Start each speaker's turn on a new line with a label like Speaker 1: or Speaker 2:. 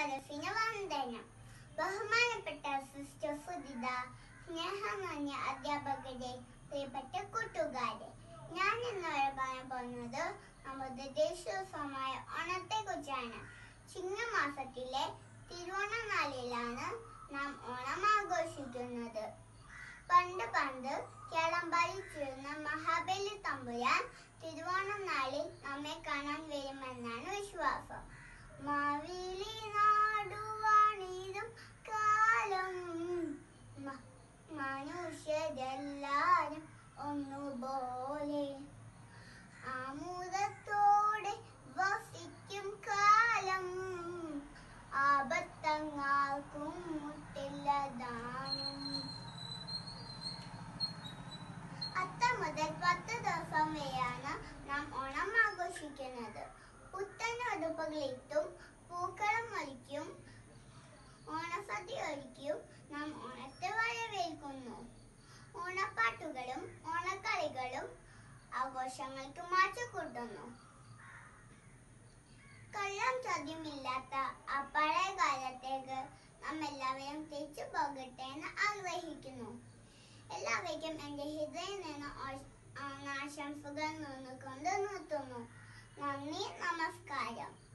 Speaker 1: സരസിന് വന്ദനം ബഹുമാനപ്പെട്ട സിസ്റ്റർ സുജിത സ്നേഹം നിറഞ്ഞ അധ്യാപകരെ പ്രിയപ്പെട്ട കൂട്ടുകാരെ ഞാൻ ഇന്ന് പറയാൻ പോകുന്നത് നമ്മുടെ ദേശീയോത്സവമായ ഓണത്തെ കുറിച്ചാണ് ചിങ്ങമാസത്തിലെ തിരുവോണ നാളിലാണ് നാം ഓണം ആഘോഷിക്കുന്നത് പണ്ട് പണ്ട് കേരളം ഭരിച്ചിരുന്ന മഹാബലി തമ്പുരാൻ തിരുവോണം നാളിൽ നമ്മെ കാണാൻ വരുമെന്നാണ് വിശ്വാസം മാവേലി നാടുവാണിതും കാലം മ- മനുഷ്യരെല്ലാരും ഒന്നുപോലെ ആമുദത്തോടെ വസിക്കും കാലം ആപത്തങ്ങാർക്കും മുട്ടില്ലതാനും അത്തം മുതൽ പത്ത് ദിവസം വരെയാണ് നാം ഓണം ആഘോഷിക്കുന്നത് പുത്തൻ അടുപ്പുകളിട്ടും പൂക്കളം ഒലിക്കും ഓണസദ്യ ഒരുക്കിയും നാം ഓണത്തെ വരവേൽക്കുന്നു ഓണപ്പാട്ടുകളും ഓണക്കളികളും ആഘോഷങ്ങൾക്ക് മാറ്റിക്കൂട്ടുന്നു കള്ളം ചതിയുമില്ലാത്ത ആ പഴയ കാലത്തേക്ക് നാം എല്ലാവരും തിരിച്ചു പോകട്ടെ എന്ന് ആഗ്രഹിക്കുന്നു എല്ലാവർക്കും എന്റെ ഹൃദയം നിന്ന് ആശ- ആശംസകൾ നേർന്നുകൊണ്ട് നിർത്തുന്നു നന്ദി നമസ്കാരം